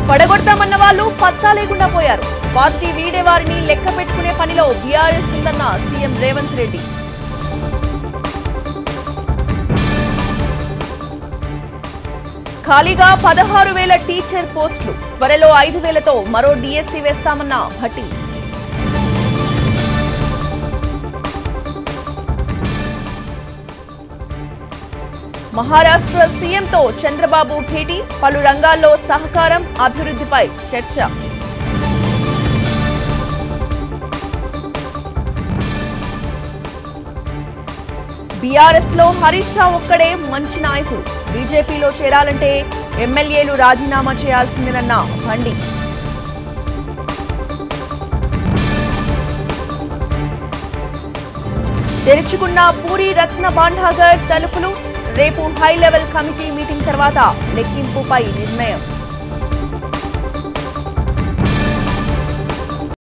పడగొడతామన్న వాళ్ళు పత్తా లేకుండా పోయారు పార్టీ వీడే వారిని లెక్క పెట్టుకునే పనిలో బీఆర్ఎస్ ఉందన్న సీఎం రేవంత్ రెడ్డి ఖాళీగా పదహారు వేల టీచర్ పోస్టులు త్వరలో ఐదు వేలతో మరో డిఎస్సీ వేస్తామన్న భట్టి మహారాష్ట్ర సీఎంతో చంద్రబాబు భేటీ పలు రంగాల్లో సహకారం అభివృద్ధిపై చర్చ బీఆర్ఎస్ లో హరీష్ రావు ఒక్కడే మంచి నాయకుడు బీజేపీలో చేరాలంటే ఎమ్మెల్యేలు రాజీనామా చేయాల్సిందేనన్న బండి తెరుచుకున్న పూరి రత్న భాండాగర్ తలుపులు రేపు హై లెవెల్ కమిటీ మీటింగ్ తర్వాత లెక్కింపుపై నిర్ణయం